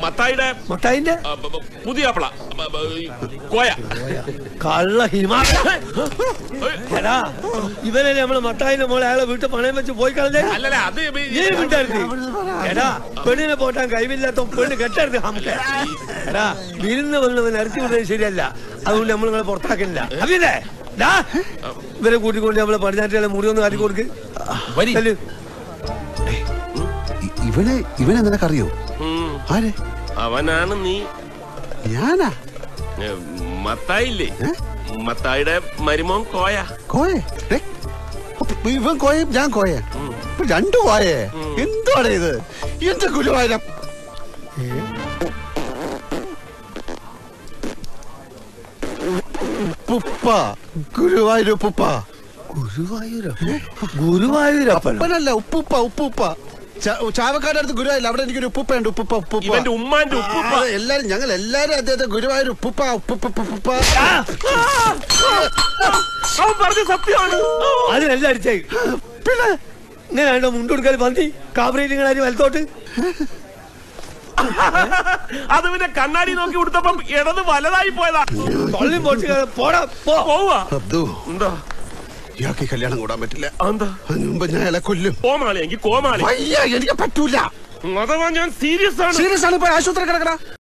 മത്തായിയുടെ മത്തായിന്റെ ആ, ബ- ബ- പുതിയ ആപ്പിള ബ- ബ- ഈ കോയ കള്ള ഹിമാലയ എടാ ഇവനല്ലേ നമ്മളെ മത്തായിന്റെ മോളെ അയാളെ വീട്ടിൽ പണയം വെച്ച് പോയി കളഞ്ഞേ അല്ലല്ല അത് ഈ- നീ വിട്ടായിരുന്നു എടാ പെണ്ണിനെ പോട്ടാൻ കൈവില്ലാത്ത പെണ്ണ് കെട്ടരുത് ഹംസേ എടാ വിരുന്ന് വന്നവൻ ഇറക്കി വിടുന്നത് ശരിയല്ല അതുകൊണ്ട് നമ്മൾ നിങ്ങളെ പുറത്താക്കില്ല അല്ലേ ഡാ ഇവരെ കൂട്ടിക്കൊണ്ട് നമ്മളെ പടിഞ്ഞാറ്റിലെ മുറി ഒന്ന് കാട്ടി കൊടുക്ക് വരി. ചെല്ല്. ഇ- ഇവനെ ഇവനെ നിനക്കറിയോ ഉം. ആരെ അവനാണ് നീ ഞാനാ ഏ, മത്തായില്ലേ മത്തായിയുടെ മരുമോൻ കോയ കോയെ ഡേ, അപ്പൊ ഇവൻ കോയും ഞാൻ കോയെ ഇപ്പൊ രണ്ടു കോയെ എന്താണ് ഇത് എന്റെ ഗുരുവായൂരം ഉപ്പുപ്പ ഗുരുവായൂരുപ്പുപ്പ ഗുരുവായൂരപ്പൻ ഗുരുവായൂരപ്പൻ അപ്പനല്ല ഉപ്പുപ്പ ഉപ്പുപ്പ ചാ- ചാവക്കാട് അടുത്ത് ഗുരുവായൂരില്ല അവിടെ എനിക്കൊരു ഉപ്പുപ്പ ഉണ്ട് ഉപ്പുപ്പ ഉപ്പുപ്പ ഇവന്റെ ഉമ്മാന്റെ ഉപ്പുപ്പ ആ, എല്ലാരും ഞങ്ങൾ എല്ലാരും അദ്ദേഹത്തെ ഗുരുവായൂർ ഉപ്പുപ്പ ഉപ്പുപ്പ ഉപ്പുപ്പ അവൻ പറഞ്ഞ സത്യമാണ് അതിനെല്ലാം അടിച്ചേ പിന്നെ ഇങ്ങനെ വേണ്ട മുണ്ടുകൊടുക്കാൻ പന്തി കാബറേറ്റിങ്ങൾ ആരും വലത്തോട്ട് അത് പിന്നെ കണ്ണാടി നോക്കി കൊടുത്തപ്പം ഇടത് വലതായി പോയതാ തൊള്ളി പൊട്ടി പോടാ പോ പോവാ അബ്ദു എന്താ ഇയാൾക്ക് ഈ കല്യാണം കൂടാൻ പറ്റില്ല എന്താ അതിന് മുമ്പ് ഞാൻ അയാളെ കൊല്ലും കോമാളി എങ്കിൽ കോമാളി വയ്യ എനിക്ക് പറ്റൂല അഥവാ ഞാൻ സീരിയസ് ആണ് സീരിയസ് ആണ് ഇപ്പൊ ആശുപത്രി കിടക്കണ